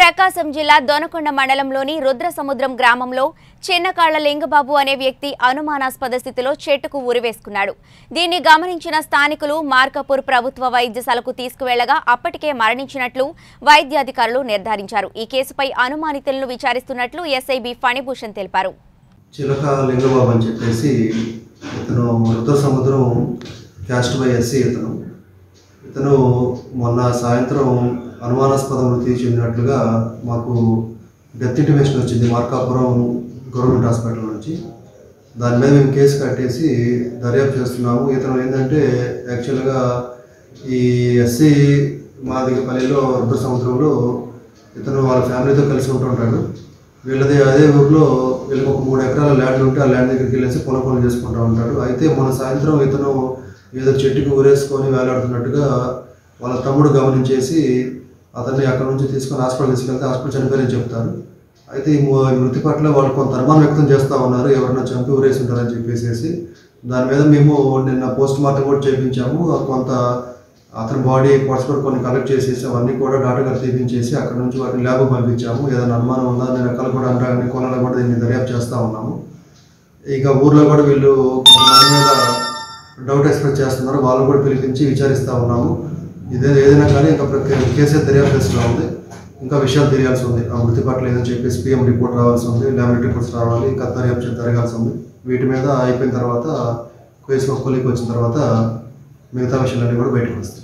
ప్రకాశం జిల్లా దొనకొండ మండలంలోని రుద్రసముద్రం గ్రామంలో చిన్నకాళ్ల లింగబాబు అనే వ్యక్తి అనుమానాస్పద స్థితిలో చెట్టుకు ఉరివేసుకున్నాడు దీన్ని గమనించిన స్థానికులు మార్కపూర్ ప్రభుత్వ వైద్యశాలకు తీసుకువెళ్లగా అప్పటికే మరణించినట్లు వైద్యాధికారులు నిర్ధారించారు ఈ కేసుపై అనుమానితులను విచారిస్తున్నట్లు ఎస్ఐబి ఫణిభూషణ్ తెలిపారు చిలక లింగబాబు అని చెప్పేసి ఇతను రుద్ర సముద్రం క్యాస్ట్ బై ఎస్సీ ఇతను ఇతను మొన్న సాయంత్రం అనుమానాస్పద మృతి చెందినట్లుగా మాకు డెత్ ఇంటిమేషన్ వచ్చింది మార్కాపురం గవర్నమెంట్ హాస్పిటల్ నుంచి దాని మీద మేము కేసు కట్టేసి దర్యాప్తు చేస్తున్నాము ఇతను ఏంటంటే యాక్చువల్గా ఈ ఎస్సీ మాదిగపల్లిలో రుద్ర సముద్రంలో ఇతను వాళ్ళ ఫ్యామిలీతో కలిసి ఉంటుంటాడు వీళ్ళది అదే ఊర్లో వీళ్ళకి ఒక మూడు ఎకరాల ల్యాండ్ ఉంటే ఆ ల్యాండ్ దగ్గరికి వెళ్ళేసి పొలం పనులు చేసుకుంటూ ఉంటాడు అయితే మన సాయంత్రం ఇతను ఏదో చెట్టుకి ఊరేసుకొని వేలాడుతున్నట్టుగా వాళ్ళ తమ్ముడు గమనించేసి అతన్ని అక్కడ నుంచి తీసుకొని హాస్పిటల్ తీసుకెళ్తే హాస్పిటల్ చనిపోయారని చెప్తారు అయితే ఈ ము- ఈ మృతి పట్ల వాళ్ళు కొంత అనుమానం వ్యక్తం చేస్తూ ఉన్నారు ఎవరైనా చంపి ఊరేసి ఉంటారని చెప్పేసి దాని మీద మేము నిన్న పోస్ట్ మార్టం కూడా చేయించాము కొంత అతని బాడీ పార్ట్స్ కూడా కొన్ని కలెక్ట్ చేసేసి అవన్నీ కూడా డాక్టర్ గారు తీపించేసి అక్కడ నుంచి వాటిని ల్యాబ్ పంపించాము ఏదైనా అనుమానం ఉందా నేను రకాలు కూడా అంటారని కొనాలి కూడా దీన్ని దర్యాప్తు చేస్తూ ఉన్నాము ఇక ఊర్లో కూడా వీళ్ళు కొంతమంది మీద డౌట్ ఎక్స్ప్రెస్ చేస్తున్నారు వాళ్ళు కూడా పిలిపించి విచారిస్తూ ఉన్నాము ఇదే ఏదైనా కానీ ఇంకా ప్రతి- కేసు అయితే దర్యాప్తు చేస్తూ ఉంది ఇంకా విషయాలు తెలియాల్సి ఉంది ఆ మృతి పట్ల ఏదని చెప్పేసి పిఎం రిపోర్ట్ రావాల్సి ఉంది ల్యాబ్ రిపోర్ట్స్ రావాలి ఇంకా దర్యాప్తు జరగాల్సి ఉంది వీటి మీద అయిపోయిన తర్వాత కేసు కొలికి వచ్చిన తర్వాత మిగతా విషయాలన్నీ కూడా బయటకు వస్తాయి